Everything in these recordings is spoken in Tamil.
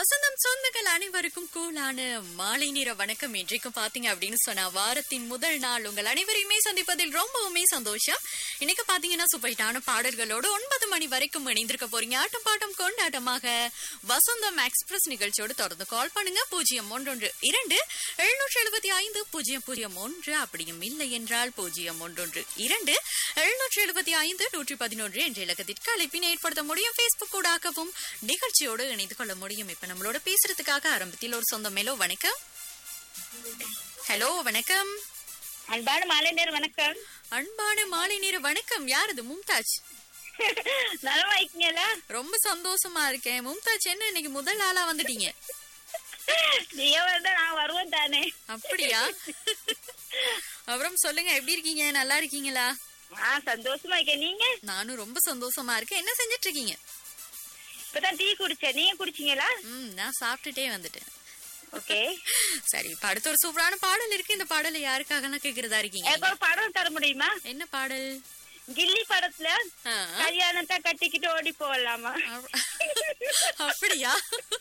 வசந்தம் சொந்தங்கள் அனைவருக்கும் கூலான மாலை நேர வணக்கம் இன்றைக்கும் பாத்தீங்க அப்படின்னு சொன்னா வாரத்தின் முதல் நாள் உங்கள் அனைவரையுமே சந்திப்பதில் ரொம்பவுமே சந்தோஷம் இன்னைக்கு பாத்தீங்கன்னா சுப்பைட்டான பாடல்களோடு ஒன்பது மணி வரைக்கும் இணைந்திருக்க போறீங்க ஆட்டம் பாட்டம் கொண்டாட்டமாக வசந்தம் எக்ஸ்பிரஸ் நிகழ்ச்சியோடு தொடர்ந்து கால் பண்ணுங்க பூஜ்ஜியம் ஒன்றொன்று இரண்டு எழுநூற்றி எழுபத்தி ஐந்து பூஜ்ஜியம் பூஜ்ஜியம் ஒன்று அப்படியும் இல்லை என்றால் பூஜ்ஜியம் ஒன்றொன்று இரண்டு எழுநூற்றி எழுபத்தி ஐந்து நூற்றி பதினொன்று என்ற இலக்கத்திற்கு அழைப்பினை ஏற்படுத்த முடியும் பேஸ்புக் ஊடாகவும் நிகழ்ச்சியோடு இணைந்து கொள்ள முடியும் இப்ப நம்மளோட பேசுறதுக்காக ஆரம்பத்தில் ஒரு சொந்த மேலோ வணக்கம் ஹலோ வணக்கம் அன்பான மாலை நேரம் வணக்கம் அன்பான மாலை நேர வணக்கம் யார் இது மும்தாஜ் நலமா இருக்கீங்களா ரொம்ப சந்தோஷமா இருக்கேன் மும்தாஜ் என்ன இன்னைக்கு முதல் ஆளா வந்துட்டீங்க நீங்க வந்தா நான் வருவேன் தானே அப்படியா அப்புறம் சொல்லுங்க எப்படி இருக்கீங்க நல்லா இருக்கீங்களா ஆ சந்தோஷமா இருக்கேன் நீங்க நானும் ரொம்ப சந்தோஷமா இருக்கேன் என்ன செஞ்சிட்டு இருக்கீங்க இப்பதான் டீ குடிச்சேன் நீங்க குடிச்சீங்களா ம் நான் சாப்பிட்டுட்டே வந்துட்டேன் ஓகே சரி இப்ப அடுத்த ஒரு சூப்பரான பாடல் இருக்கு இந்த பாடலை யாருக்காக கேக்குறதா இருக்கீங்க எனக்கு ஒரு படம் தர முடியுமா என்ன பாடல் கில்லி படத்துல ஆ, கல்யாணத்தை கட்டிக்கிட்டு ஓடி போகலாமா அப்- அப்படியா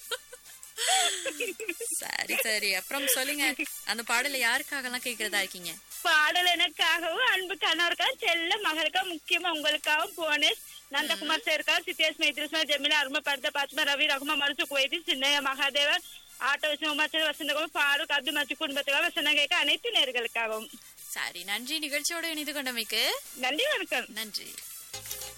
சரி சரி அப்புறம் சொல்லுங்க அந்த பாடலை யாருக்காகலாம் கேக்குறதா இருக்கீங்க பாடல் எனக்காகவும் அன்பு கணவருக்கா செல்ல மகளுக்கா முக்கியமா உங்களுக்காகவும் போனேன் நந்தகுமார் சேர்க்கா சித்தேஷ் மைத்ரிஸ்மா ஜெமிலா அருமை பரத பாத்மா ரவி ரகுமா மருசு குவைதி சின்னைய மகாதேவன் ஆட்டோ விஷ்ணு உமாச்சல் வசந்தகுமார் ஃபாரூக் அப்துல் மச்சு குடும்பத்துக்காக வசந்தம் கேட்க அனைத்து நேர்களுக்காகவும் சரி நன்றி நிகழ்ச்சியோட இணைந்து கொண்டமைக்கு நன்றி வணக்கம் நன்றி